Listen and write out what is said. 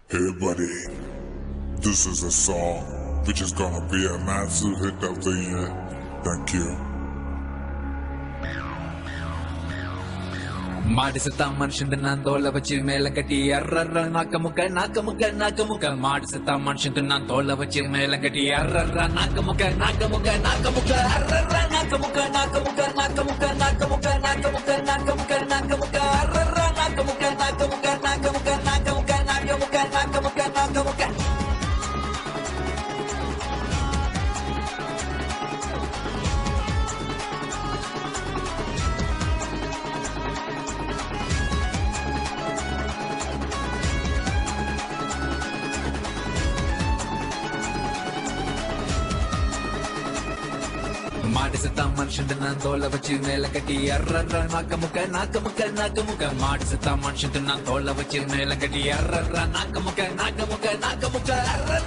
Hey buddy, this is a song which is gonna be a massive hit of the year. Thank you. மாடு செத்தா மனுஷன் நான் தோலை வச்சு மேல கட்டி அர்ற நாக்க முக்க நாக்க முக்க நாக்க முக்க மாடு செத்தா மனுஷன் நான் தோலை வச்சு மேல கட்டி அர்ற நாக்க முக்க நாக்க முக்க நாக்க முக்க அர்ற நாக்க முக்க நாக்க முக்க நாக்க முக்க நாக்க முக்க நாக்க முக்க நாக்க முக்க நாக்க முக்க அர்ற நாக்க முக்க நாக்க முக்க நாக்க முக்க நாக்க முக்க நாக்க முக்க நாக்க முக்க நாக்க முக்க மாடு செத்தா மனுஷன் நான் தோலை வச்சு மேல கட்டி அர்ற நாக்க முக்க நாக்க முக்க நாக்க முக்க மாடு செத்தா மனுஷன் நான் தோலை வச்சு மேல கட்டி அர்ற நாக்க முக்க நாக்க முக்க நாக்க முக்க அர்ற